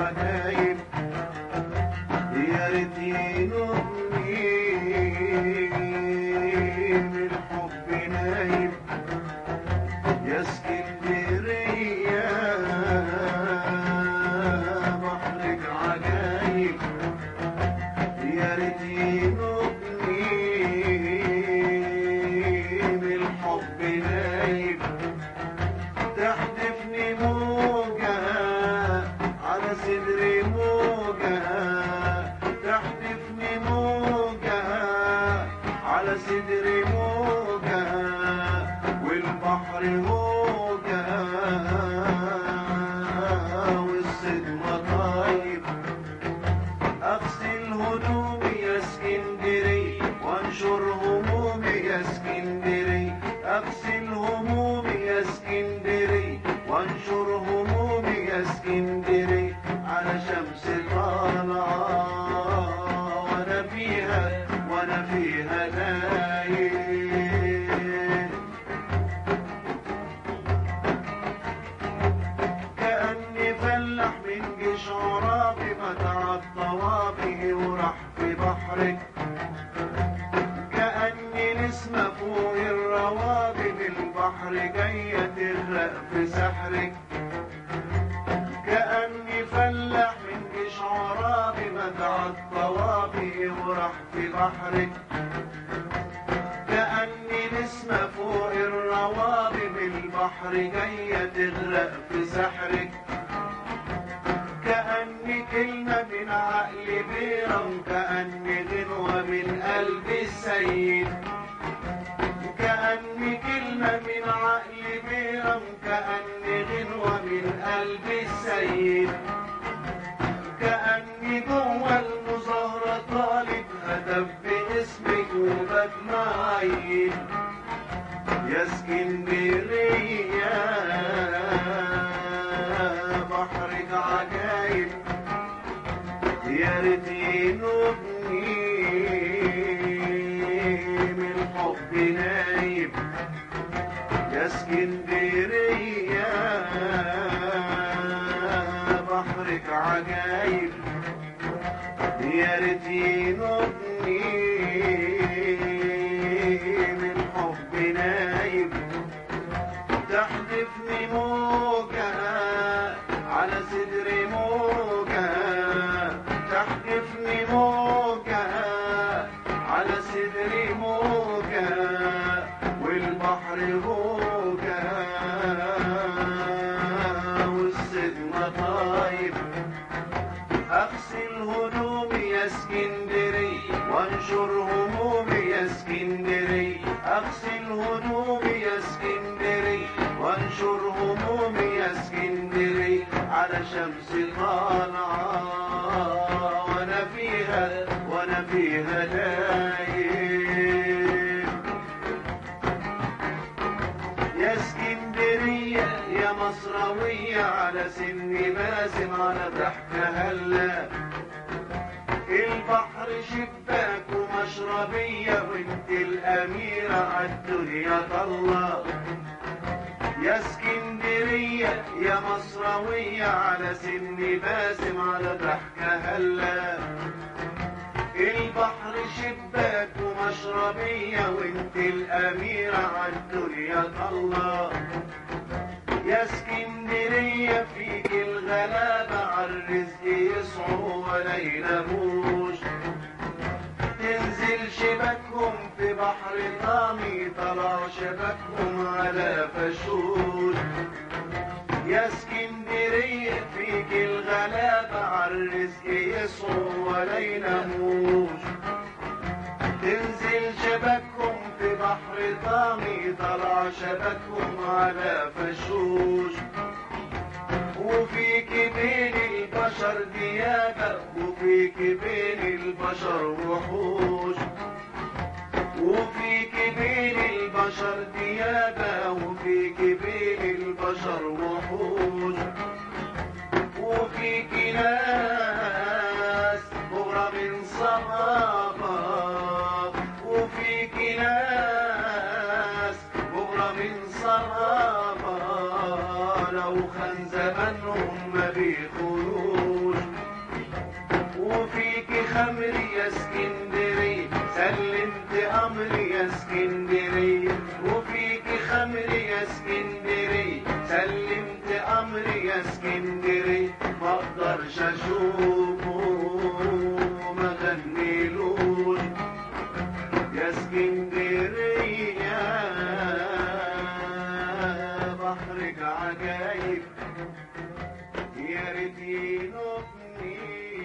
عجايب يا ريت ينوبني من الحب نايم يا اسكندرية بحرك عجايب يا ريت ينوبني من الحب نايم تحدفني موجة على صدري موجة تحدفني موجة على صدري موجة والبحر موجة والصدمة طيب اغسل هدومي يا اسكندري وانشر همومي يا اسكندري اغسل همومي يا اسكندري وانشر همومي يا اسكندري على شمس طالعة وانا فيها وانا فيها نايم كأني فلاح من جيش عرابي متع الطوابي وراح في بحرك كأني نسمة فوق الروابي بالبحر جاية تغرق في سحرك كأني فلاح من جيش عرابي متع الطوابي وراح في بحرك كأني نسمة فوق الروابي بالبحر جاية تغرق في سحرك كأني كلمة من عقل بيرم كأني غنوة من قلب السيد كأني كلمة من عقل بيرم كأني غنوة من قلب السيد كأني جوه المظاهرة طالب هدف باسمك وبدمع عين يا اسكندرية بحرك عجايب يا ريت ينوبني من الحب نايم يا اسكندرية بحرك عجايب يا ريت ينوبني من حب نايم تحدفني موجة على صدري موجة تحدفني موجة على صدري موجة والبحر موجة والصدمة طايب اغسل هدومي يا اسكندري وانشر همومي يا اسكندري اغسل هدومي يا اسكندري وانشر همومي يا اسكندري على شمس طالعة وانا فيها وانا فيها دايم يا اسكندرية يا مصراوية على سن باسم على ضحكة هلا البحر شباك ومشربية وانت الأميرة عالدنيا طلة يا اسكندرية يا مصراوية على سن باسم على ضحكة هلا البحر شباك ومشربية وانت الأميرة عالدنيا طلة يا اسكندرية فيك الغلابة عالرزق يسعوا ولا يناموش تنزل شبكهم في بحر طامي طلع شبكهم على فشوش يا اسكندرية فيك الغلابة عالرزق يسعوا ولا يناموش تنزل شبكهم في بحر طامي طلع شبكهم على فشوش وفيك بين البشر ديابة وفيك بين البشر وحوش وفيك بين البشر ديابة وفيك بين البشر وحوش وفيك ناس بغرة من صبابة وفيك ناس بغرة من صبابة لو خان زمانهم ما بيخونوش امري يا اسكندري ما اقدرش اشوفه ما غنيلوش يا اسكندرية بحرك عجايب يا ريت ينوبني